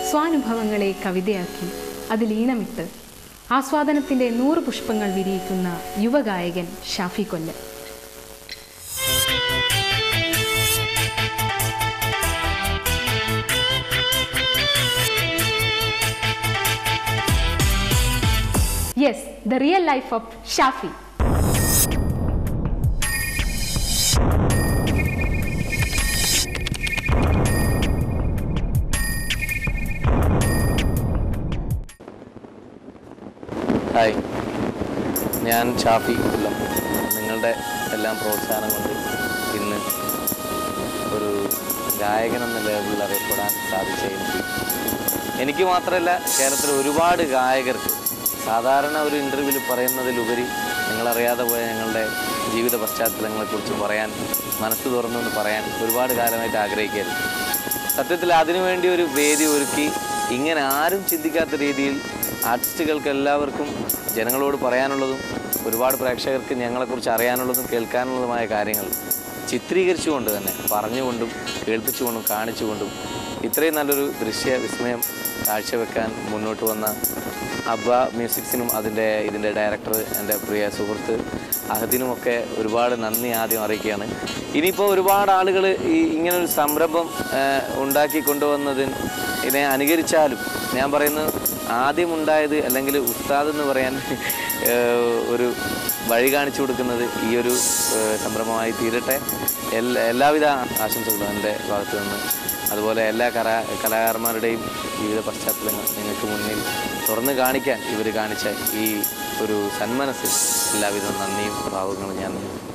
സ്വാനുഭവങ്ങളെ കവിതയാക്കി അതിലീണമിട്ട് ആസ്വാദനത്തിൻ്റെ നൂറ് പുഷ്പങ്ങൾ വിരിയിക്കുന്ന യുവഗായകൻ Shafi Kollam yes the real life of Shafi hi ഞാൻ ഷാഫി കൊല്ലം നിങ്ങളുടെ എല്ലാം പ്രോത്സാഹനം കൊണ്ട് ഇന്ന് ഒരു ഗായകൻ എന്ന ലേബിളിൽ അറിയപ്പെടാൻ സാധിച്ച എനിക്ക് എനിക്ക് മാത്രമല്ല കേരളത്തിലെ ഒരുപാട് ഗായകർക്ക് സാധാരണ ഒരു ഇൻ്റർവ്യൂവിൽ പറയുന്നതിലുപരി നിങ്ങളറിയാതെ പോയ ഞങ്ങളുടെ ജീവിത പശ്ചാത്തലങ്ങളെക്കുറിച്ച് പറയാൻ മനസ്സ് തുറന്നുകൊണ്ട് പറയാൻ ഒരുപാട് കാലമായിട്ട് ആഗ്രഹിക്കായിരുന്നു സത്യത്തിൽ അതിനുവേണ്ടി ഒരു വേദി ഒരുക്കി ഇങ്ങനെ ആരും ചിന്തിക്കാത്ത രീതിയിൽ ആർട്ടിസ്റ്റുകൾക്ക് എല്ലാവർക്കും ജനങ്ങളോട് പറയാനുള്ളതും ഒരുപാട് പ്രേക്ഷകർക്ക് ഞങ്ങളെക്കുറിച്ച് അറിയാനുള്ളതും കേൾക്കാനുള്ളതുമായ കാര്യങ്ങൾ ചിത്രീകരിച്ചുകൊണ്ട് തന്നെ പറഞ്ഞുകൊണ്ടും കേൾപ്പിച്ചുകൊണ്ടും കാണിച്ചുകൊണ്ടും ഇത്രയും നല്ലൊരു ദൃശ്യ വിസ്മയം കാഴ്ചവെക്കാൻ മുന്നോട്ട് വന്ന അബ്ബ മ്യൂസിക്സിനും അതിൻ്റെ ഇതിൻ്റെ ഡയറക്ടർ എൻ്റെ പ്രിയ സുഹൃത്ത് അഹദിനുമൊക്കെ ഒരുപാട് നന്ദി ആദ്യം അറിയിക്കുകയാണ് ഇനിയിപ്പോൾ ഒരുപാട് ആളുകൾ ഈ ഇങ്ങനൊരു സംരംഭം ആ, ഉണ്ടാക്കി കൊണ്ടുവന്നതിന് ഇതിനെ അനുകരിച്ചാലും ഞാൻ പറയുന്നത് ആദ്യം ഉണ്ടായത് അല്ലെങ്കിൽ ഉസ്താദ് എന്ന് പറയാൻ ആ, ഒരു വഴി കാണിച്ചു കൊടുക്കുന്നത് ഈ ഒരു ആ, സംരംഭമായി തീരട്ടെ എല്ലാ എല്ലാവിധ ആശംസകളും എൻ്റെ ഭാഗത്തു നിന്ന് അതുപോലെ എല്ലാ കലാ കലാകാരന്മാരുടെയും ജീവിത പശ്ചാത്തലങ്ങൾ നിങ്ങൾക്ക് മുന്നിൽ തുറന്നു കാണിക്കാൻ ഇവർ കാണിച്ച ഈ ഒരു സന്മനസ്സിൽ എല്ലാവിധ നന്ദിയും ഭാവങ്ങളും ഞാൻ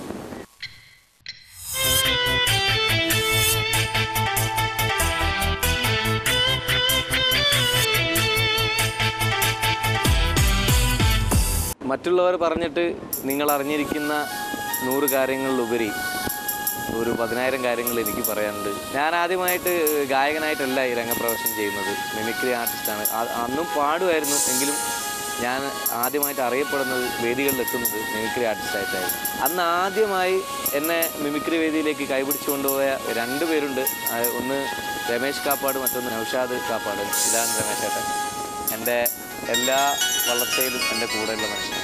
മറ്റുള്ളവർ പറഞ്ഞിട്ട് നിങ്ങൾ അറിഞ്ഞിരിക്കുന്ന നൂറ് കാര്യങ്ങളിലുപരി ഒരു പതിനായിരം കാര്യങ്ങൾ എനിക്ക് പറയാനുണ്ട് ഞാൻ ആദ്യമായിട്ട് ഗായകനായിട്ടല്ല ഈ രംഗപ്രവേശനം ചെയ്യുന്നത് മിമിക്രി ആർട്ടിസ്റ്റാണ് ആ- അന്നും പാടുമായിരുന്നു എങ്കിലും ഞാൻ ആദ്യമായിട്ട് അറിയപ്പെടുന്നത് വേദികളിൽ എത്തുന്നത് മിമിക്രി ആർട്ടിസ്റ്റായിട്ടായിരുന്നു അന്ന് ആദ്യമായി എന്നെ മിമിക്രി വേദിയിലേക്ക് കൈപിടിച്ചു കൊണ്ടുപോയ രണ്ട് പേരുണ്ട് ആ, ഒന്ന് രമേശ് കാപ്പാട് മറ്റൊന്ന് നൗഷാദ് കാപ്പാട് ഇതാണ് രമേശ് ചേട്ടൻ എൻ്റെ എല്ലാ വളർച്ചയിലും എൻ്റെ കൂടെയുള്ള മനുഷ്യനാണ്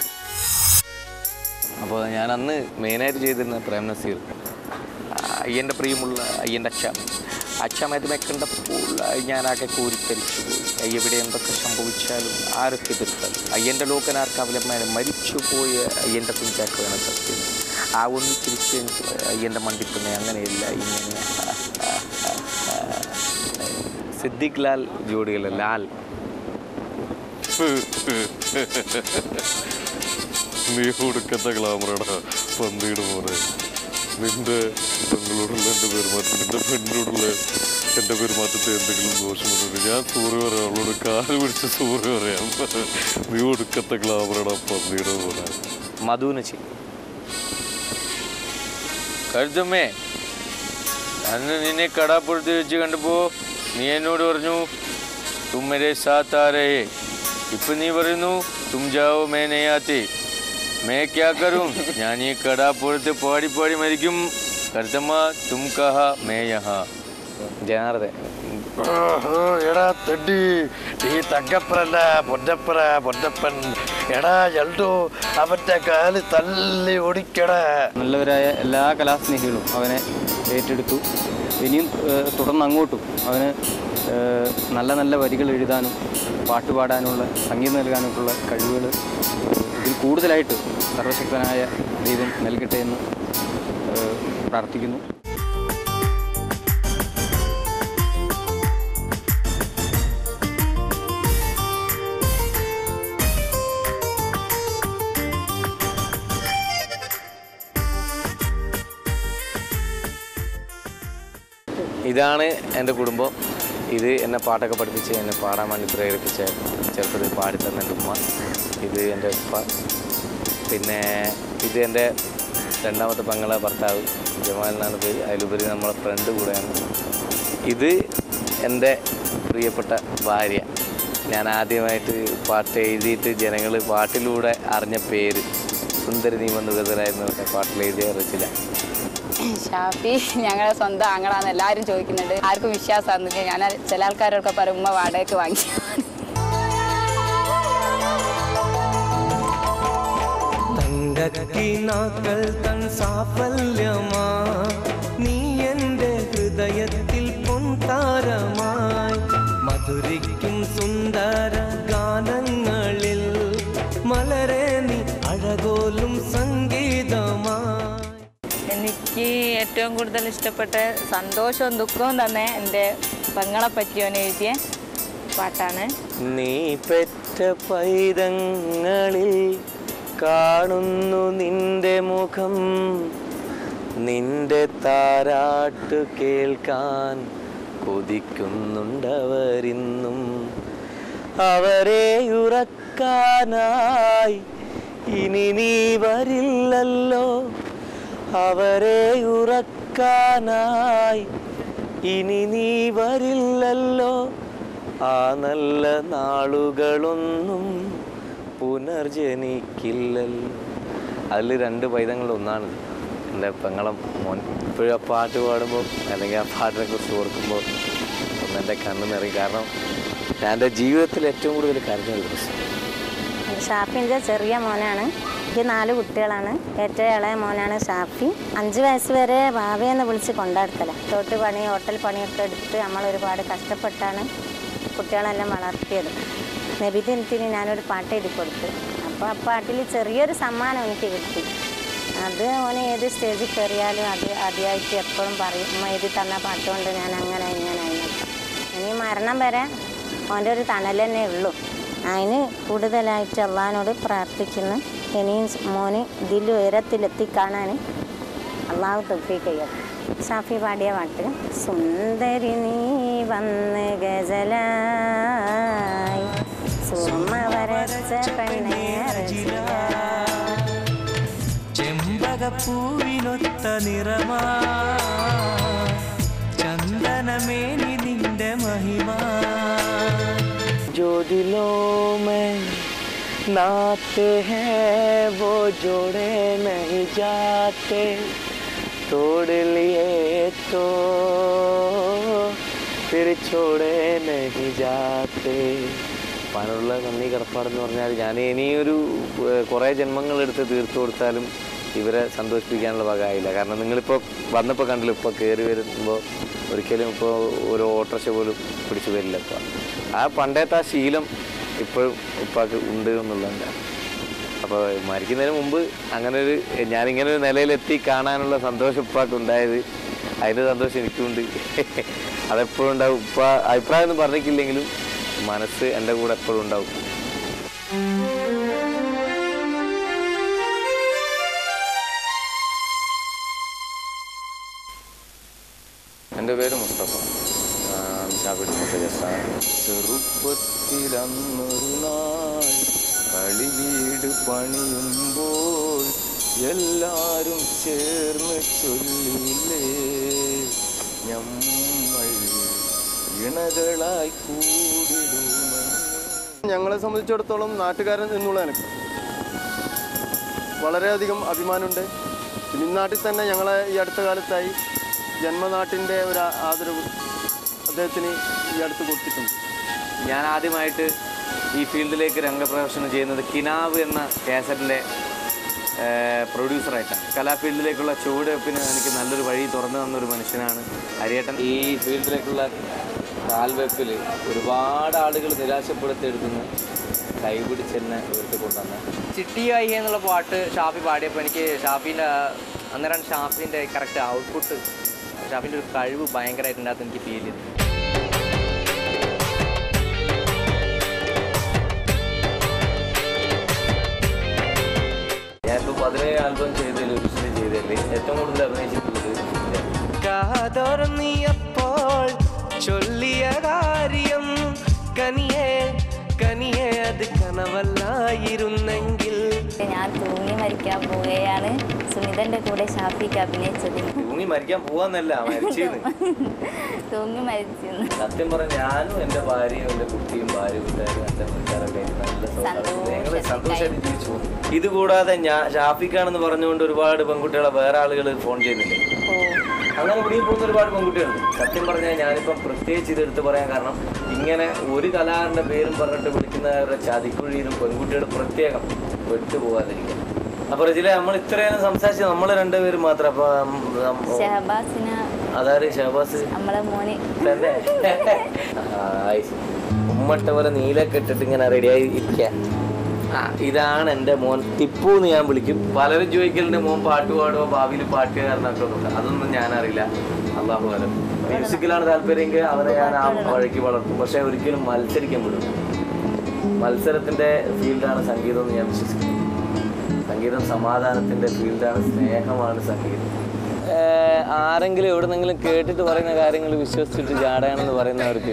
അപ്പോൾ ഞാൻ അന്ന് മെയിനായിട്ട് ചെയ്തിരുന്ന പ്രേം നസീർ ആ, അയ്യൻ്റെ പ്രിയമുള്ള അയ്യൻ്റെ അച്ഛ അച്ഛമത് വെക്കേണ്ടപ്പോൾ ഞാനാകെ കോരിത്തരിച്ചു പോയി എവിടെ എന്തൊക്കെ സംഭവിച്ചാലും ആരൊക്കെ എതിർത്താലും അയ്യൻ്റെ ലോകനാർക്ക് അവലംബന മരിച്ചുപോയ അയ്യൻ്റെ കുഞ്ചാക്കോയാണ് സത്യം ആ ഒന്ന് തിരിച്ച് എനിക്ക് അയ്യൻ്റെ മണ്ടിപ്പിന്നെ അങ്ങനെയില്ല ഇങ്ങനെ സിദ്ദിഖ് ലാൽ ജോഡികളെ ലാൽ നീ കൊടുക്കത്ത ഗ്ലാമറാടാ പന്തിയുടെ മോനെ നിന്റെ പെങ്ങളോടുള്ള എൻ്റെ പെരുമാറ്റം നിന്റെ പെണ്ണിനോടുള്ള എൻ്റെ പെരുമാറ്റത്തെ എന്തെങ്കിലും ദോഷമുണ്ടെങ്കിൽ ഞാൻ സൂറി പറയാം അവളോട് കാല് പിടിച്ച് സൂറി പറയാം നീ കൊടുക്കത്ത ഗ്ലാമറാടാ പന്തിയുടെ മോനെ മധുവിന് ചെയ്യും കരുത്തമ്മേ അന്ന് നിന്നെ കടാപ്പുറത്ത് വെച്ച് കണ്ടപ്പോ നീ എന്നോട് പറഞ്ഞു തും മേരെ സാത്ത് ആ രഹേ ഇപ്പൊ നീ പറയുന്നു തും ജാവോ മേ നെയ്യാത്തി മേ ക്യാ കരും ഞാൻ ഈ കടാപ്പുറത്ത് പാടി പാടി മരിക്കും കരുത്തമ്മ തും കഹ മേ യഹാ ജനാർദ്ദൻ ഓഹോ, എടാ തെണ്ടി ഈ തങ്കപ്പനല്ല പൊന്നപ്പന പൊന്നപ്പൻ എടാ എൽഡോ അവന്റെ കാല് തല്ലി ഓടിക്കടാ നല്ലവരായ എല്ലാ കലാസ്നേഹികളും അവനെ ഏറ്റെടുത്തു ഇനിയും ഏഹ്, തുടർന്ന് അങ്ങോട്ടും അവന് ഏഹ്, നല്ല നല്ല വരികൾ എഴുതാനും പാട്ട് പാടാനുള്ള സംഗീതം നൽകാനുമുള്ള കഴിവുകൾ ഇതിൽ കൂടുതലായിട്ട് സർവശക്തനായ ദൈവം നൽകട്ടെ എന്ന് ഏഹ്, പ്രാർത്ഥിക്കുന്നു ഇതാണ് എൻ്റെ കുടുംബം ഇത് എന്നെ പാട്ടൊക്കെ പഠിപ്പിച്ച് എന്നെ പാടാൻ വേണ്ടി പ്രേരിപ്പിച്ച ചെറുപ്പത്തിൽ പാടിത്തന്ന എൻ്റെ ഉമ്മ ഇത് എൻ്റെ ഉപ്പ പിന്നെ ഇത് എൻ്റെ രണ്ടാമത്തെ പങ്ങളെ ഭർത്താവ് ജമാൽ എന്നാണ് പേര് അതിലുപരി നമ്മളെ ഫ്രണ്ട് കൂടെയാണ് ഇത് എൻ്റെ പ്രിയപ്പെട്ട ഭാര്യ ഞാൻ ആദ്യമായിട്ട് പാട്ട് എഴുതിയിട്ട് ജനങ്ങൾ പാട്ടിലൂടെ അറിഞ്ഞ പേര് സുന്ദരി നീ വന്നു ഗതരായിരുന്നു പാട്ടിൽ എഴുതിയ റച്ചില ഷാഫി ഞങ്ങളെ സ്വന്തം ആങ്ങളാന്ന് എല്ലാവരും ചോദിക്കുന്നുണ്ട് ആർക്കും വിശ്വാസമാണെന്ന് ഞാൻ ചില ആൾക്കാരൊക്കെ പറയും ഉമ്മ വാടകയ്ക്ക് വാങ്ങി തങ്കക്കിനാക്കൾ തൻ സാഫല്യമാ നീ എൻ്റെ ഹൃദയത്തിൽ പൊൻതാരമായി മധുരിക്കും സുന്ദര ഗാനങ്ങളിൽ മലരെ നീ അഴകോലും സംഗീതമായി എനിക്ക് ഏറ്റവും കൂടുതൽ ഇഷ്ടപ്പെട്ട സന്തോഷവും ദുഃഖവും തന്നെ എൻ്റെ പെങ്ങളെ പറ്റിയോൻ എഴുതിയ പാട്ടാണ് നീ പെറ്റ പൈതങ്ങളിൽ കാണുന്നു നിന്റെ മുഖം നിന്റെ താരാട്ട് കേൾക്കാൻ കൊതിക്കുന്നുണ്ടവരിന്നും അവരെ ഉറക്കാനായി ഇനി നീ വരില്ലല്ലോ അവരെ ഉറക്കാനായി ഇനി നീ വരില്ലല്ലോ ആ നല്ല നാളുകളൊന്നും പുനർജനിക്കില്ലല്ലോ അതിൽ രണ്ട് പൈതങ്ങളിൽ ഒന്നാണ് എൻ്റെ പെങ്ങളം മോൻ ഇപ്പോഴും ആ പാട്ട് പാടുമ്പോൾ അല്ലെങ്കിൽ ആ പാട്ടിനെ കുറിച്ച് ഓർക്കുമ്പോൾ ഒന്ന് എൻ്റെ കണ്ണ് നിറയും കാരണം ഞാൻ എൻ്റെ ജീവിതത്തിൽ ഏറ്റവും കൂടുതൽ കരഞ്ഞ ഒരു ദിവസം ഷാഫിൻ്റെ ചെറിയ മോനാണ് എനിക്ക് നാല് കുട്ടികളാണ് ഏറ്റവും ഇളയ മോനാണ് ഷാഫി അഞ്ച് വയസ്സ് വരെ ഭാവയെന്ന് വിളിച്ച് കൊണ്ടാടത്തല തൊട്ട് പണി ഹോട്ടൽ പണിയൊക്കെ എടുത്ത് നമ്മൾ ഒരുപാട് കഷ്ടപ്പെട്ടാണ് കുട്ടികളെല്ലാം വളർത്തിയത് നബിദിനത്തിന് ഞാനൊരു പാട്ട് എഴുതി കൊടുത്തു അപ്പോൾ ആ പാട്ടിൽ ചെറിയൊരു സമ്മാനം എനിക്ക് കിട്ടി അത് ഓന് ഏത് സ്റ്റേജിൽ കയറിയാലും അത് ആദ്യമായിട്ട് എപ്പോഴും പറയും ഉമ്മ എഴുതി തന്ന പാട്ടുകൊണ്ട് ഞാൻ അങ്ങനെ ഇങ്ങനെ ആയിരുന്നു ഇനി മരണം വരെ ഓൻ്റെ ഒരു തണൽ തന്നെ ഉള്ളൂ അതിന് കൂടുതലായിട്ട് അള്ളഹാനോട് പ്രാർത്ഥിക്കുന്നു ഇനിയും മോന് ഇതിൽ ഉയരത്തിലെത്തിക്കാണാൻ അള്ളാഹു തൊഫീക്ക് ചെയ്യട്ടെ ഷാഫി പാടിയ പാട്ട് സുന്ദരി നീ വന്ന് ഗസലായി സുമ വരച്ച ചെമ്പകപ്പൂവിനൊത്ത നിറമാ ചന്ദനമേനി നിന്റെ മഹിമ जो दिलों में नाते हैं वो जोड़े नहीं जाते तोड़ लिए तो फिर छोड़े नहीं जाते പനുള്ള നന്ദി കടപ്പാടെന്ന് പറഞ്ഞാൽ ഞാൻ ഇനിയൊരു ഏഹ്, കുറേ ജന്മങ്ങളെടുത്ത് തീർത്തു കൊടുത്താലും ഇവരെ സന്തോഷിപ്പിക്കാനുള്ള വകയായില്ല കാരണം നിങ്ങളിപ്പോൾ വന്നപ്പോൾ കണ്ടില്ല ഇപ്പോൾ കയറി വരുമ്പോൾ ഒരിക്കലും ഇപ്പോൾ ഒരു ഓട്ടോറിക്ഷ പോലും പിടിച്ചു വരില്ല ഇപ്പോൾ ആ പണ്ടത്തെ ആ ശീലം ഇപ്പോഴും ഉപ്പാക്ക് ഉണ്ട് എന്നുള്ളതല്ല അപ്പോൾ മരിക്കുന്നതിന് മുമ്പ് അങ്ങനെ ഒരു ഞാനിങ്ങനെ ഒരു നിലയിലെത്തി കാണാനുള്ള സന്തോഷം ഉപ്പാക്ക് ഉണ്ടായത് അതിൻ്റെ സന്തോഷം എനിക്കുണ്ട് അതെപ്പോഴും ഉണ്ടാവും ഉപ്പ അഭിപ്രായം ഒന്നും പറഞ്ഞിട്ടില്ലെങ്കിലും മനസ്സ് എൻ്റെ കൂടെ എപ്പോഴും ഉണ്ടാവും എൻ്റെ പേര് മുസ്തഫ ഷാഫിഡ് മുത്തജസ്സാണ് ചെറുപ്പത്തിലന്നൊരു നാൾ കളി വീട് പണിയുമ്പോൾ എല്ലാരും ചേർന്ന് ചൊല്ലില്ലേ ഞമ്മൾ ഇണകളായി കൂടിടുമെന്ന് ഞങ്ങളെ സംബന്ധിച്ചിടത്തോളം നാട്ടുകാരൻ എന്നുള്ള എനിക്ക് വളരെയധികം അഭിമാനമുണ്ട് പിന്നെ ഇന്നാട്ടിൽ തന്നെ ഞങ്ങളെ ഈ അടുത്ത കാലത്തായി ജന്മനാട്ടിൻ്റെ ഒരു ആ- ആദരവ് അദ്ദേഹത്തിന് ഈ അടുത്ത് കൊടുത്തിട്ടുണ്ട് ഞാൻ ആദ്യമായിട്ട് ഈ ഫീൽഡിലേക്ക് രംഗപ്രദർശനം ചെയ്യുന്നത് കിനാവ് എന്ന കാസറ്റിൻ്റെ പ്രൊഡ്യൂസറായിട്ടാണ് കലാഫീൽഡിലേക്കുള്ള ചുവടുവെപ്പിന് എനിക്ക് നല്ലൊരു വഴി തുറന്നു തന്നൊരു മനുഷ്യനാണ് ഹരിയേട്ടൻ ഈ ഫീൽഡിലേക്കുള്ള കാൽവെപ്പിൽ ഒരുപാട് ആളുകൾ നിരാശപ്പെടുത്തിയെടുക്കുന്ന കൈപിടിച്ചെന്നെ ഉയർത്തി കൊണ്ടുവന്ന ചിട്ടിയായി എന്നുള്ള പാട്ട് ഷാഫി പാടിയപ്പോൾ എനിക്ക് ഷാഫിൻ്റെ അന്നേരം ഷാഫിൻ്റെ കറക്റ്റ് ഔട്ട്പുട്ട് ഷാഫിൻ്റെ ഒരു കഴിവ് ഭയങ്കരമായിട്ട് അതിനകത്ത് എനിക്ക് ഫീൽ ചെയ്തു ഞാനിപ്പോൾ പതിനേഴ് ആൽബം ചെയ്തതിൽ ഒരിക്കലും ചെയ്തതിൽ ഏറ്റവും കൂടുതൽ അഭിനയിച്ചിട്ടുള്ളത് ഇതിലാണ്. കാതോർന്നിയപ്പോൾ ചൊല്ലിയ കാര്യം കനിയെ കനിയെ അത് കനവല്ലായിരുന്നെങ്കിൽ ഞാൻ തൂങ്ങി മരിക്കാൻ പോവുകയാണ് സുനിതൻ്റെ കൂടെ ഷാഫിക്ക് അഭിനയിച്ചത് തൂങ്ങി മരിക്കാൻ പോവാന്നല്ല മരിച്ചെന്ന് തൂങ്ങി മരിച്ചു സത്യം പറഞ്ഞ ഞാനും എൻ്റെ ഭാര്യയും എൻ്റെ കുട്ടിയും ഭാര്യ കൂട്ടുകാരും എൻ്റെ വീട്ടുകാരൊക്കെ ആയിട്ട് നല്ല സൗഹാർദ്ദത്തിൽ ഞങ്ങള് സന്തോഷമായിട്ട് ജീവിച്ചു പോകുന്നു. ഇത് കൂടാതെ ഞാൻ ഷാഫിക്കാണെന്ന് പറഞ്ഞുകൊണ്ട് ഒരുപാട് പെൺകുട്ടികളെ വേറെ ആളുകൾ ഫോൺ ചെയ്യുന്നില്ലേ അങ്ങനെ ഇവിടെയും പോകുന്ന ഒരുപാട് പെൺകുട്ടികളുണ്ട് സത്യം പറഞ്ഞാൽ ഞാനിപ്പം പ്രത്യേകിച്ച് ഇത് എടുത്ത് പറയാൻ കാരണം ഇങ്ങനെ ഒരു കലാകാരൻ്റെ പേരും പറഞ്ഞിട്ട് വിളിക്കുന്നവരുടെ ചതിക്കുഴിയിലും പെൺകുട്ടികൾ പ്രത്യേകം വിട്ടുപോകാതിരിക്കുക അപ്പൊ റജിലെ നമ്മൾ ഇത്രയും സംസാരിച്ച് നമ്മൾ രണ്ടുപേരും മാത്രം അപ്പൊ ഉം, ഉം, ഷഹബാസിന് അതാര് ഷഹബാസ് നമ്മളെ മോന് തന്നെ ആയി. ഉമ്മട്ട പോലെ നീലൊക്കെ ഇട്ടിട്ട് ഇങ്ങനെ റെഡിയായി ഇരിക്ക ആ ഇതാണ് എൻ്റെ മോൻ ടിപ്പു എന്ന് ഞാൻ വിളിക്കും പലരും ചോദിക്കലുണ്ട് മോൻ പാട്ട് പാടുമോ ഭാവിയിൽ പാട്ടുകാരനൊക്കെ ഉണ്ട് അതൊന്നും ഞാനറിയില്ല അള്ളാഹു വരം മ്യൂസിക്കിലാണ് താല്പര്യമെങ്കിൽ അവരെ ഞാൻ ആ വഴിക്ക് വളർത്തും പക്ഷെ ഒരിക്കലും മത്സരിക്കാൻ വിടും മത്സരത്തിന്റെ ഫീൽഡാണ് സംഗീതം എന്ന് ഞാൻ വിശ്വസിക്കുന്നു സംഗീതം സമാധാനത്തിന്റെ ഫീൽഡാണ് സ്നേഹമാണ് സംഗീതം ഏഹ് ആരെങ്കിലും എവിടെന്നെങ്കിലും കേട്ടിട്ട് പറയുന്ന കാര്യങ്ങൾ വിശ്വസിച്ചിട്ട് ജാടയാണെന്ന് പറയുന്നവർക്ക്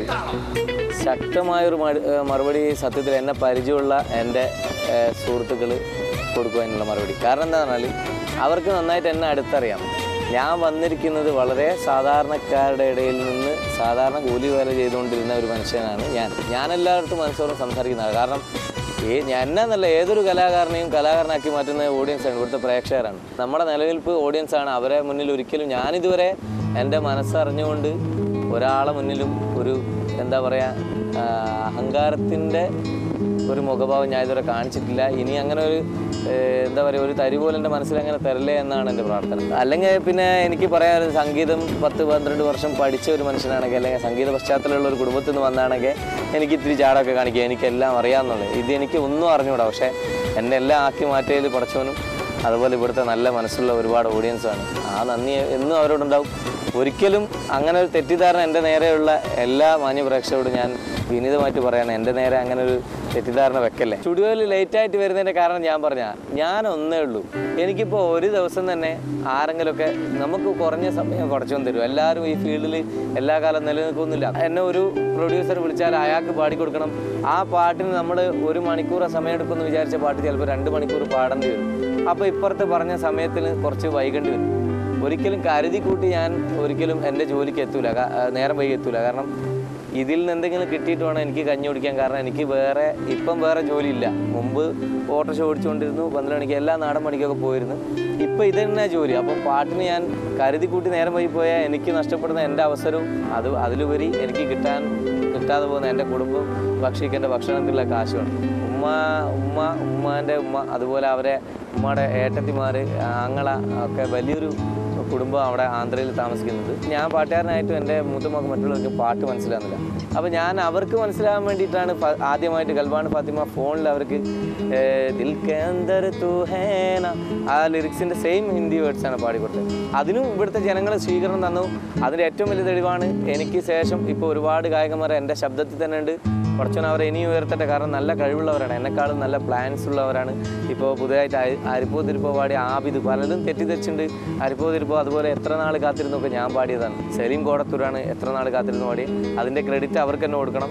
ശക്തമായൊരു മടു- ഏഹ് മറുപടി സത്യത്തിൽ എന്നെ പരിചയമുള്ള എൻ്റെ സുഹൃത്തുക്കൾ കൊടുക്കുവാനുള്ള മറുപടി കാരണം എന്താണെന്ന് പറഞ്ഞാൽ അവർക്ക് നന്നായിട്ട് എന്നെ അടുത്തറിയാം ഞാൻ വന്നിരിക്കുന്നത് വളരെ സാധാരണക്കാരുടെ ഇടയിൽ നിന്ന് സാധാരണ കൂലി വേല ചെയ്തുകൊണ്ടിരുന്ന ഒരു മനുഷ്യനാണ് ഞാൻ ഞാൻ എല്ലായിടത്തും മനസ്സോറും സംസാരിക്കുന്നതാണ് കാരണം ഈ എന്നല്ല ഏതൊരു കലാകാരനെയും കലാകാരനാക്കി മാറ്റുന്ന ഓഡിയൻസാണ് ഇവിടുത്തെ പ്രേക്ഷകരാണ് നമ്മുടെ നിലനിൽപ്പ് ഓഡിയൻസാണ് അവരെ മുന്നിൽ ഒരിക്കലും ഞാനിതുവരെ എൻ്റെ മനസ്സറിഞ്ഞുകൊണ്ട് ഒരാളെ മുന്നിലും ഒരു എന്താ പറയുക അഹങ്കാരത്തിൻ്റെ ഒരു മുഖഭാവം ഞാൻ ഇതുവരെ കാണിച്ചിട്ടില്ല ഇനി അങ്ങനെ ഒരു ഏഹ്, എന്താ പറയുക ഒരു തരി പോലും എൻ്റെ മനസ്സിൽ അങ്ങനെ തരല്ലേ എന്നാണ് എൻ്റെ പ്രാർത്ഥന അല്ലെങ്കിൽ പിന്നെ എനിക്ക് പറയാൻ ഒരു സംഗീതം പത്ത് പന്ത്രണ്ട് വർഷം പഠിച്ച ഒരു മനുഷ്യനാണെങ്കിൽ അല്ലെങ്കിൽ സംഗീത പശ്ചാത്തലമുള്ള ഒരു കുടുംബത്തിൽ നിന്ന് വന്നാണെങ്കിൽ എനിക്ക് ഇത്തിരി ചാടൊക്കെ കാണിക്കുക എനിക്കെല്ലാം അറിയാമെന്നുള്ളത് ഇത് എനിക്ക് ഒന്നും അറിഞ്ഞൂടാ പക്ഷേ എന്നെ എല്ലാം ആക്കി മാറ്റിയതിൽ പഠിച്ചവനും അതുപോലെ ഇവിടുത്തെ നല്ല മനസ്സുള്ള ഒരുപാട് ഓഡിയൻസാണ് ആ നന്ദി എന്നും അവരോടുണ്ടാവും ഒരിക്കലും അങ്ങനെ ഒരു തെറ്റിദ്ധാരണ എൻ്റെ നേരെയുള്ള എല്ലാ മാന്യ പ്രേക്ഷകരോടും ഞാൻ വിനീതമായിട്ട് പറയാണ് എൻ്റെ നേരെ അങ്ങനെ ഒരു തെറ്റിദ്ധാരണ വെക്കല്ലേ സ്റ്റുഡിയോയിൽ ലേറ്റായിട്ട് വരുന്നതിൻ്റെ കാരണം ഞാൻ പറഞ്ഞ ഞാൻ ഒന്നേ ഉള്ളൂ എനിക്കിപ്പോൾ ഒരു ദിവസം തന്നെ ആരെങ്കിലുമൊക്കെ നമുക്ക് കുറഞ്ഞ സമയം കുറച്ചൊന്നും തരും എല്ലാവരും ഈ ഫീൽഡിൽ എല്ലാ കാലം നിലനിൽക്കുന്നില്ല എന്നെ ഒരു പ്രൊഡ്യൂസർ വിളിച്ചാൽ അയാൾക്ക് പാടിക്കൊടുക്കണം ആ പാട്ടിന് നമ്മൾ ഒരു മണിക്കൂർ സമയം എടുക്കുമെന്ന് വിചാരിച്ച പാട്ട് ചിലപ്പോൾ രണ്ട് മണിക്കൂർ പാടേണ്ടി വരും അപ്പോൾ ഇപ്പുറത്ത് പറഞ്ഞ സമയത്തിന് കുറച്ച് വൈകേണ്ടി വരും ഒരിക്കലും കരുതി കൂട്ടി ഞാൻ ഒരിക്കലും എൻ്റെ ജോലിക്ക് എത്തൂല കാ- ആ, നേരം വൈകി എത്തൂല കാരണം ഇതിൽ നിന്ന് എന്തെങ്കിലും കിട്ടിയിട്ട് വേണം എനിക്ക് കഞ്ഞി കുടിക്കാൻ കാരണം എനിക്ക് വേറെ ഇപ്പം വേറെ ജോലിയില്ല മുമ്പ് ഓട്ടോറിക്ഷ ഓടിച്ചുകൊണ്ടിരുന്നു പന്ത്രണ്ട് മണിക്ക് എല്ലാ നാടൻ പണിക്കൊക്കെ പോയിരുന്നു ഇപ്പം ഇത് തന്നെ ജോലി അപ്പം പാട്ടിന് ഞാൻ കരുതി കൂട്ടി നേരം വൈകി പോയാൽ എനിക്ക് നഷ്ടപ്പെടുന്ന എൻ്റെ അവസരവും അത് അതിലുപരി എനിക്ക് കിട്ടാൻ കിട്ടാതെ പോകുന്ന എൻ്റെ കുടുംബം ഭക്ഷിക്കേണ്ട ഭക്ഷണത്തിലുള്ള കാശുമാണ് ഉമ്മ ഉമ്മ ഉമ്മാൻ്റെ ഉമ്മ അതുപോലെ അവരെ ഉമ്മയുടെ ഏട്ടത്തിമാർ ആങ്ങള ഒക്കെ വലിയൊരു കുടുംബം അവിടെ ആന്ധ്രയിൽ താമസിക്കുന്നുണ്ട് ഞാൻ പാട്ടുകാരനായിട്ടും എൻ്റെ മൂത്തമ്മക്ക് മറ്റുള്ളവർക്ക് പാട്ട് മനസ്സിലാകുന്നില്ല അപ്പോൾ ഞാൻ അവർക്ക് മനസ്സിലാകാൻ വേണ്ടിയിട്ടാണ് ഫ- ആദ്യമായിട്ട് ഗൽബാൻ ഫാത്തിമ ഫോണിൽ അവർക്ക് ഏ, ദിൽ കെ അന്തർ തൂ ഹേന ആ ലിറിക്സിൻ്റെ സെയിം ഹിന്ദി വേർഡ്സാണ് പാടിക്കൊടുത്തത് അതിനും ഇവിടുത്തെ ജനങ്ങൾ സ്വീകരണം തന്നു അതിൻ്റെ ഏറ്റവും വലിയ തെളിവാണ് എനിക്ക് ശേഷം ഇപ്പോൾ ഒരുപാട് ഗായകന്മാർ എൻ്റെ ശബ്ദത്തിൽ തന്നെ ഉണ്ട് കുറച്ചോൻ അവരെ ഇനിയും ഉയർത്തട്ടെ കാരണം നല്ല കഴിവുള്ളവരാണ് എന്നെക്കാളും നല്ല പ്ലാൻസ് ഉള്ളവരാണ് ഇപ്പോൾ പുതിയതായിട്ട് അരി- അരിപ്പോ തിരുപ്പോ പാടിയ ആബിദ് പലരും തെറ്റിദ്ധരിച്ചിട്ടുണ്ട് അരിപ്പോ തിരുപ്പോ അതുപോലെ എത്ര നാൾ കാത്തിരുന്നൊക്കെ ഞാൻ പാടിയതാണ് സലീം കോടത്തൂരാണ് എത്ര നാൾ കാത്തിരുന്ന് പാടി അതിൻ്റെ ക്രെഡിറ്റ് അവർക്ക് തന്നെ കൊടുക്കണം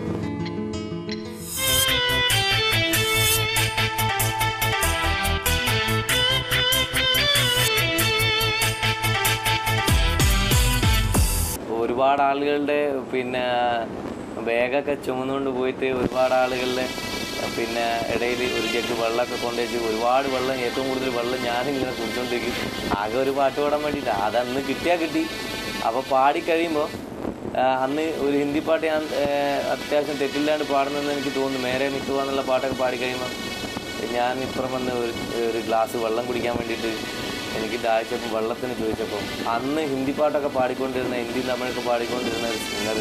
ഒരുപാട് ആളുകളുടെ പിന്നെ ബാഗൊക്കെ ചുമന്നുകൊണ്ട് പോയിട്ട് ഒരുപാട് ആളുകളുടെ പിന്നെ ഇടയിൽ ഒരു ജഗ് വെള്ളമൊക്കെ കൊണ്ടുവച്ച് ഒരുപാട് വെള്ളം ഏറ്റവും കൂടുതൽ വെള്ളം ഞാനിങ്ങനെ കുടിച്ചുകൊണ്ടിരിക്കും ആകെ ഒരു പാട്ട് പാടാൻ വേണ്ടിയിട്ട് അതന്ന് കിട്ടിയാൽ കിട്ടി അപ്പോൾ പാടിക്കഴിയുമ്പോൾ അന്ന് ഒരു ഹിന്ദി പാട്ട് ഞാൻ ആ, അത്യാവശ്യം തെറ്റില്ലാണ്ട് പാടുന്നതെന്ന് എനിക്ക് തോന്നുന്നു മേരെ മിത്തുക എന്നുള്ള പാട്ടൊക്കെ പാടിക്കഴിയുമ്പോൾ ഞാൻ ഇപ്പുറം വന്ന് ഒരു ഒരു ഗ്ലാസ് വെള്ളം കുടിക്കാൻ വേണ്ടിയിട്ട് എനിക്ക് ദാഹിച്ചപ്പോൾ വെള്ളത്തിന് ചോദിച്ചപ്പോൾ അന്ന് ഹിന്ദി പാട്ടൊക്കെ പാടിക്കൊണ്ടിരുന്ന ഹിന്ദി തമിഴൊക്കെ പാടിക്കൊണ്ടിരുന്ന ഒരു സിംഗർ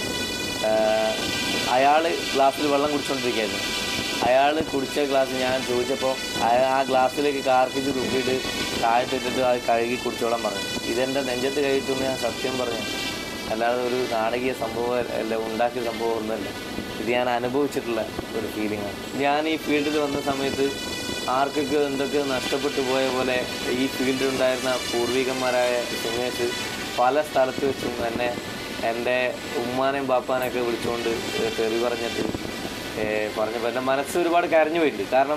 അയാൾ ഗ്ലാസ്സിൽ വെള്ളം കുടിച്ചുകൊണ്ടിരിക്കുകയായിരുന്നു അയാൾ കുടിച്ച ഗ്ലാസ് ഞാൻ ചോദിച്ചപ്പോൾ അയാൾ ആ ഗ്ലാസ്സിലേക്ക് കാർക്കിച്ച് തുപ്പിയിട്ട് താഴത്തിട്ടിട്ട് അത് കഴുകി കുടിച്ചോളാൻ പറഞ്ഞു ഇതെൻ്റെ നെഞ്ചത്ത് കഴിയിട്ടുണ്ടെന്ന് ഞാൻ സത്യം പറഞ്ഞു അല്ലാതെ ഒരു നാടകീയ സംഭവം അല്ല ഉണ്ടാക്കിയ സംഭവം ഒന്നുമല്ല ഇത് ഞാൻ അനുഭവിച്ചിട്ടുള്ള ഒരു ഫീലിംഗാണ് ഞാൻ ഈ ഫീൽഡിൽ വന്ന സമയത്ത് ആർക്കൊക്കെ എന്തൊക്കെ നഷ്ടപ്പെട്ടു പോയ പോലെ ഈ ഫീൽഡിൽ ഉണ്ടായിരുന്ന പൂർവികന്മാരായ സിംഗേഴ്സ് പല സ്ഥലത്ത് വെച്ചും എന്നെ എൻ്റെ ഉമ്മാനെയും ബാപ്പാനെയൊക്കെ വിളിച്ചുകൊണ്ട് തെറി പറഞ്ഞിട്ട് ഏഹ് പറഞ്ഞപ്പോൾ എൻ്റെ മനസ്സ് ഒരുപാട് കരഞ്ഞു പോയിട്ടുണ്ട് കാരണം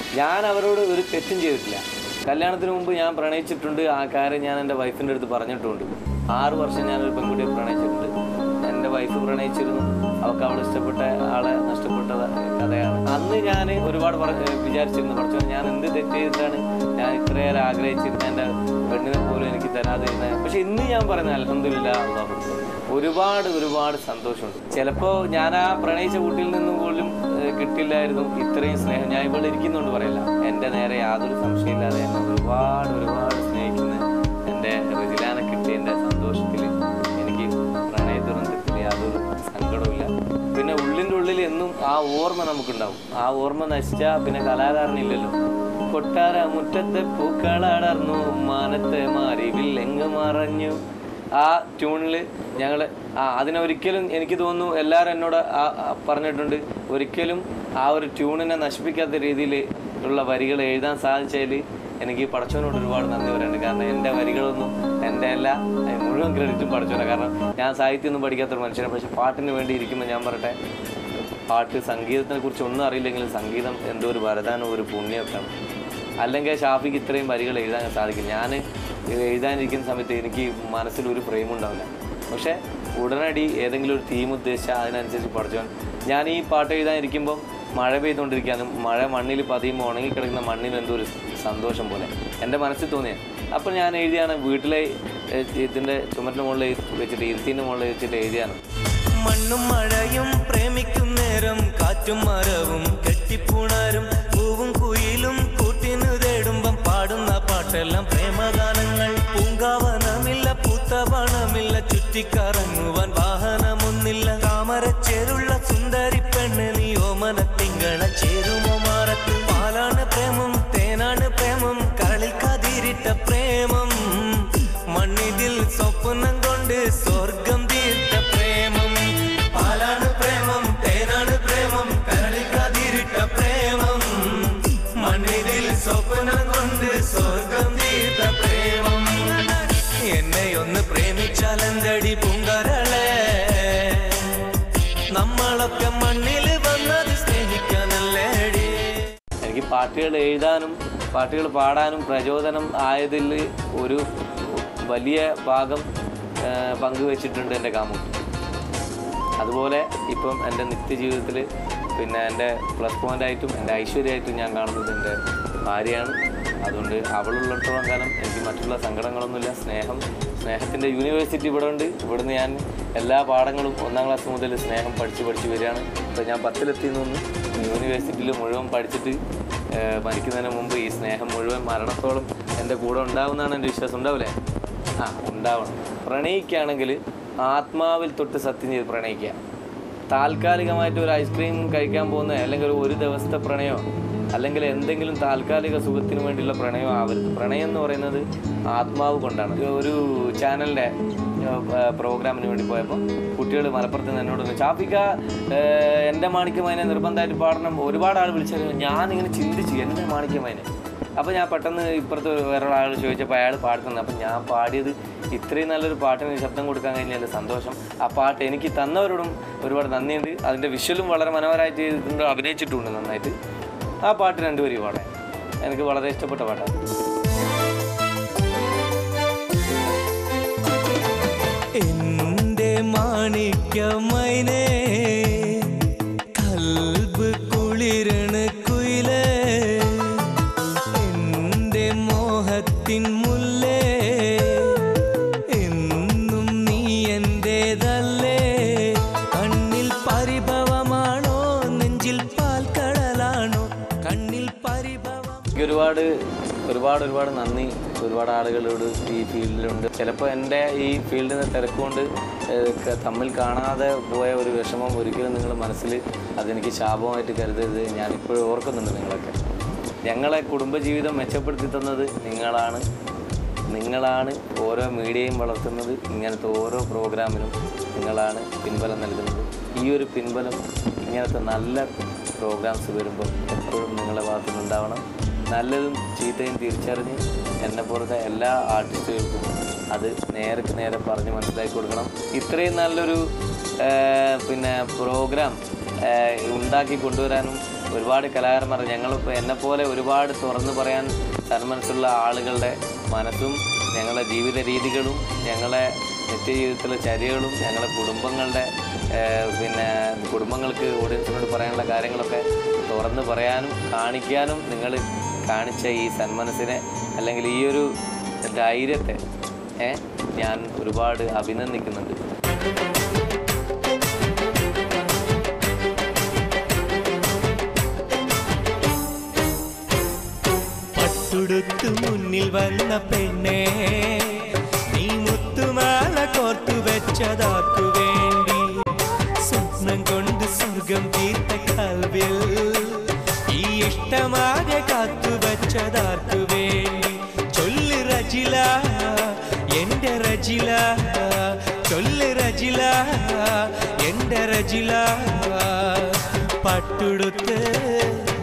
ഞാൻ അവരോട് ഒരു തെറ്റും ചെയ്തിട്ടില്ല കല്യാണത്തിന് മുമ്പ് ഞാൻ പ്രണയിച്ചിട്ടുണ്ട് ആ കാര്യം ഞാൻ എൻ്റെ വൈഫിൻ്റെ അടുത്ത് പറഞ്ഞിട്ടുണ്ട് ആറ് വർഷം ഞാനൊരു പെൺകുട്ടിയെ പ്രണയിച്ചിട്ടുണ്ട് എൻ്റെ വൈഫ് പ്രണയിച്ചിരുന്നു അവൾക്ക് അവൾ ഇഷ്ടപ്പെട്ട ആളെ നഷ്ടപ്പെട്ട കഥയാണ് അന്ന് ഞാൻ ഒരുപാട് പറ- വിചാരിച്ചിരുന്നു പഠിച്ചു ഞാൻ എന്ത് തെറ്റ് ചെയ്തിട്ടാണ് ഞാൻ ഇത്രയേറെ ആഗ്രഹിച്ചിരുന്ന എൻ്റെ പെണ്ണിനെ പോലും എനിക്ക് തരാതിരുന്നത് പക്ഷെ ഇന്ന് ഞാൻ പറയുന്നത് അലഹമില്ല അള്ളാഹു ഒരുപാട് ഒരുപാട് സന്തോഷമുണ്ട് ചിലപ്പോൾ ഞാൻ ആ പ്രണയിച്ച കുട്ടിയിൽ നിന്നും പോലും ഏഹ്, കിട്ടില്ലായിരുന്നു ഇത്രയും സ്നേഹം ഞാൻ ഇവിടെ ഇരിക്കുന്നുണ്ട് പറയില്ല എൻ്റെ നേരെ യാതൊരു സംശയമില്ലാതെ എന്നെ ഒരുപാട് ഒരുപാട് സ്നേഹിക്കുന്ന എൻ്റെ റജിലാനെ കിട്ടിയതിൻ്റെ സന്തോഷത്തിൽ എനിക്ക് പ്രണയ ദുരന്തത്തിൽ യാതൊരു സങ്കടവുമില്ല പിന്നെ ഉള്ളിൻ്റെ ഉള്ളിൽ എന്നും ആ ഓർമ്മ നമുക്കുണ്ടാവും ആ ഓർമ്മ നശിച്ചാൽ പിന്നെ കലാകാരനില്ലല്ലോ കൊട്ടാര മുറ്റത്തെ പൂക്കളടർന്നു മാനത്തെ മാറി വില്ലെങ്ങ് മറഞ്ഞു ആ ട്യൂണിൽ ഞങ്ങൾ ആ അതിനൊരിക്കലും എനിക്ക് തോന്നുന്നു എല്ലാവരും എന്നോട് ആ- ആ പറഞ്ഞിട്ടുണ്ട് ഒരിക്കലും ആ ഒരു ട്യൂണിനെ നശിപ്പിക്കാത്ത രീതിയിൽ ഉള്ള വരികൾ എഴുതാൻ സാധിച്ചതിൽ എനിക്ക് പടച്ചവനോട് ഒരുപാട് നന്ദി പറയുന്നുണ്ട് കാരണം എൻ്റെ വരികളൊന്നും എൻ്റെ എല്ലാ ഏ, മുഴുവൻ ക്രെഡിറ്റും പടച്ചവനാണ് കാരണം ഞാൻ സാഹിത്യമൊന്നും പഠിക്കാത്തൊരു മനുഷ്യനാണ് പക്ഷെ പാട്ടിന് വേണ്ടി ഇരിക്കുമ്പോൾ ഞാൻ പറയട്ടെ പാട്ട് സംഗീതത്തിനെ കുറിച്ച് ഒന്നും അറിയില്ലെങ്കിലും സംഗീതം എന്തോ ഒരു വരദാനം ഒരു പുണ്യമൊക്കെയാണ് അല്ലെങ്കിൽ ഷാഫിക്ക് ഇത്രയും വരികൾ എഴുതാൻ സാധിക്കും ഞാൻ എഴുതാനിരിക്കുന്ന സമയത്ത് എനിക്ക് മനസ്സിൽ ഒരു ഫ്രെയിം ഉണ്ടാവില്ല പക്ഷേ ഉടനടി ഏതെങ്കിലും ഒരു തീം ഉദ്ദേശിച്ചാൽ അതിനനുസരിച്ച് പഠിച്ചോൻ ഞാൻ ഈ പാട്ട് എഴുതാനിരിക്കുമ്പോൾ മഴ പെയ്തുകൊണ്ടിരിക്കാനും മഴ മണ്ണിൽ പതിയുമ്പോൾ ഉണങ്ങിക്കിടക്കുന്ന മണ്ണിന് എന്തോ ഒരു സന്തോഷം പോലെ എൻ്റെ മനസ്സിൽ തോന്നിയത് അപ്പോൾ ഞാൻ എഴുതിയാണ് വീട്ടിലെ ഏ, ഇതിൻ്റെ ചുമറ്റിന് മുകളിൽ വെച്ചിട്ട് ഇരുത്തിൻ്റെ മുകളിൽ വെച്ചിട്ട് എഴുതിയാണ് മണ്ണും മഴയും പ്രേമിക്കും നേരം കാറ്റും മരവും കെട്ടിപ്പൂണാരും പൂവും കുയിലും കൂട്ടിനു തേടുമ്പം പാടുന്ന പാട്ടെല്ലാം പ്രേമഗാനങ്ങൾ പൂങ്കാവനമില്ല പൂത്തവണമില്ല ചുറ്റിക്കറങ്ങുവാൻ വാഹനമൊന്നില്ല താമരച്ചേരുള്ള സുന്ദരി പെണ്ണ് നീ ഓമന തിങ്കള ചേരുമോ മാറത്ത് പാലാണ് പ്രേമം തേനാണ് പ്രേമം കരളിൽ കതിരിട്ട പ്രേമം മണ്ണിതിൽ സ്വപ്നം കൊണ്ട് സ്വർഗം തീർത്ത പ്രേമം പാലാണ് പ്രേമം തേനാണ് പ്രേമം കരളിൽ കതിരിട്ട പ്രേമം മണ്ണിതിൽ സ്വപ്നം കൊണ്ട് സ്വർഗം തീർത്ത പ്രേമം എന്നെ ഒന്ന് പ്രേമിച്ചാൽ എന്തടി പൂങ്കരളെ നമ്മളൊക്കെ മണ്ണിൽ വന്നത് സ്നേഹിക്കാനല്ലേടി എനിക്ക് പാട്ടുകൾ എഴുതാനും പാട്ടുകൾ പാടാനും പ്രചോദനം ആയതിൽ ഒരു വലിയ ഭാഗം ആ, പങ്കുവച്ചിട്ടുണ്ട് എൻ്റെ കാമുട്ടി അതുപോലെ ഇപ്പം എൻ്റെ നിത്യജീവിതത്തിൽ പിന്നെ എൻ്റെ പ്ലസ് പോയിൻ്റായിട്ടും എൻ്റെ ഐശ്വര്യമായിട്ടും ഞാൻ കാണുന്നത് എൻ്റെ ഭാര്യയാണ് അതുകൊണ്ട് അവളുള്ളിടത്തോളം കാലം എനിക്ക് മറ്റുള്ള സങ്കടങ്ങളൊന്നുമില്ല സ്നേഹം സ്നേഹത്തിൻ്റെ യൂണിവേഴ്സിറ്റി ഇവിടെ ഉണ്ട് ഇവിടുന്ന് ഞാൻ എല്ലാ പാഠങ്ങളും ഒന്നാം ക്ലാസ് മുതൽ സ്നേഹം പഠിച്ച് പഠിച്ച് വരികയാണ് ഇപ്പോൾ ഞാൻ പത്തിലെത്തി നിന്ന് യൂണിവേഴ്സിറ്റിയിൽ മുഴുവൻ പഠിച്ചിട്ട് ഏഹ്, മരിക്കുന്നതിന് മുമ്പ് ഈ സ്നേഹം മുഴുവൻ മരണത്തോളം എൻ്റെ കൂടെ ഉണ്ടാവുമെന്നാണ് എൻ്റെ വിശ്വാസം ഉണ്ടാവില്ലേ ആ ഉണ്ടാവണം പ്രണയിക്കുകയാണെങ്കിൽ ആത്മാവിൽ തൊട്ട് സത്യം ചെയ്ത് പ്രണയിക്കുക താൽക്കാലികമായിട്ട് ഒരു ഐസ്ക്രീം കഴിക്കാൻ പോകുന്ന അല്ലെങ്കിൽ ഒരു ഒരു ദിവസത്തെ പ്രണയമോ അല്ലെങ്കിൽ എന്തെങ്കിലും താൽക്കാലിക സുഖത്തിന് വേണ്ടിയുള്ള പ്രണയം ആവരുത് പ്രണയം എന്ന് പറയുന്നത് ആത്മാവ് കൊണ്ടാണ് ഒരു ചാനലിൻ്റെ പ്രോഗ്രാമിന് വേണ്ടി പോയപ്പോൾ കുട്ടികൾ മലപ്പുറത്ത് നിന്ന് എന്നോട് പറഞ്ഞു, ചാപ്പിക്ക ഏഹ്, എൻ്റെ മാണിക്യമതിനെ നിർബന്ധമായിട്ട് പാടണം ഒരുപാട് ആൾ വിളിച്ചു ഞാനിങ്ങനെ ചിന്തിച്ചു എൻ്റെ മാണിക്യമതിനെ അപ്പോൾ ഞാൻ പെട്ടെന്ന് ഇപ്പുറത്ത് വേറൊരാൾ ചോദിച്ചപ്പോൾ അയാൾ പാടുന്നത് അപ്പം ഞാൻ പാടിയത് ഇത്രയും നല്ലൊരു പാട്ടിന് ശബ്ദം കൊടുക്കാൻ കഴിഞ്ഞതിൻ്റെ സന്തോഷം ആ പാട്ട് എനിക്ക് തന്നവരോടും ഒരുപാട് നന്ദിയുണ്ട് അതിൻ്റെ വിഷ്വലും വളരെ മനോഹരമായിട്ട് ചെയ്തിട്ടുണ്ട് അഭിനയിച്ചിട്ടുണ്ട് നന്നായിട്ട് ആ പാട്ട് രണ്ടുപേരും പാടാൻ എനിക്ക് വളരെ ഇഷ്ടപ്പെട്ട പാട്ടാണ് എന്റെ മാണിക്യമൈനേ കൽബ് കുളിരണ കുയിലേ എന്റെ മോഹത്തിൻ മുല്ലേ എന്നും നീ എന്റേതല്ലേ കണ്ണിൽ പരിഭവമാണോ നെഞ്ചിൽ പാൽക്കടലാണോ കണ്ണിൽ പരിഭവം എനിക്ക് ഒരുപാട് ഒരുപാട് ഒരുപാട് നന്ദി ഒരുപാട് ആളുകളോട് ഈ ഫീൽഡിലുണ്ട് ചിലപ്പോൾ എൻ്റെ ഈ ഫീൽഡിൻ്റെ തിരക്കുകൊണ്ട് ഏഹ്, ക- തമ്മിൽ കാണാതെ പോയ ഒരു വിഷമം ഒരിക്കലും നിങ്ങൾ മനസ്സിൽ അതെനിക്ക് ശാപമായിട്ട് കരുതരുത് ഞാനിപ്പോഴും ഓർക്കുന്നുണ്ട് നിങ്ങളൊക്കെ ഞങ്ങളെ കുടുംബജീവിതം മെച്ചപ്പെടുത്തി തന്നത് നിങ്ങളാണ് നിങ്ങളാണ് ഓരോ മീഡിയയും വളർത്തുന്നത് ഇങ്ങനത്തെ ഓരോ പ്രോഗ്രാമിനും നിങ്ങളാണ് പിൻബലം നൽകുന്നത് ഈ ഒരു പിൻബലം ഇങ്ങനത്തെ നല്ല പ്രോഗ്രാംസ് വരുമ്പോൾ എപ്പോഴും നിങ്ങളുടെ ഭാഗത്തുനിന്ന് ഉണ്ടാവണം നല്ലതും ചീത്തയും തിരിച്ചറിഞ്ഞ് എന്നെ പോലത്തെ എല്ലാ ആർട്ടിസ്റ്റുകൾക്കും അത് നേർക്ക് നേരെ പറഞ്ഞ് മനസ്സിലാക്കി കൊടുക്കണം ഇത്രയും നല്ലൊരു ആ, പിന്നെ പ്രോഗ്രാം ഉണ്ടാക്കി കൊണ്ടുവരാനും ഒരുപാട് കലാകാരന്മാർ ഞങ്ങളിപ്പോൾ എന്നെപ്പോലെ ഒരുപാട് തുറന്നു പറയാൻ സന്മനസ്സുള്ള ആളുകളുടെ മനസ്സും ഞങ്ങളുടെ ജീവിത രീതികളും ഞങ്ങളെ നിത്യജീവിതത്തിലെ ചര്യകളും ഞങ്ങളുടെ കുടുംബങ്ങളുടെ ഏഹ്, പിന്നെ കുടുംബങ്ങൾക്ക് ഓഡിയൻസിനോട് പറയാനുള്ള കാര്യങ്ങളൊക്കെ തുറന്ന് പറയാനും കാണിക്കാനും നിങ്ങൾ കാണിച്ച ഈ സന്മനസ്സിനെ അല്ലെങ്കിൽ ഈ ഒരു ധൈര്യത്തെ ഏ, ഞാൻ ഒരുപാട് അഭിനന്ദിക്കുന്നുണ്ട് പട്ടുടുത്തു മുന്നിൽ വന്ന പെണ്ണേ നീ മുത്തുമാല കോർത്തു വെച്ചതാർക്കു വേണ്ടി സ്വപ്നം കൊണ്ട് സ്വർഗം തീർത്ത കൽവിൽ ഈ ഇഷ്ടമാകെ കാത്തു വെച്ചതാർക്കു വേണ്ടി ചൊല്ല് റജില എന്റെ റജില ചൊല്ല് റജില എന്റെ റജില പട്ടുടുത്ത്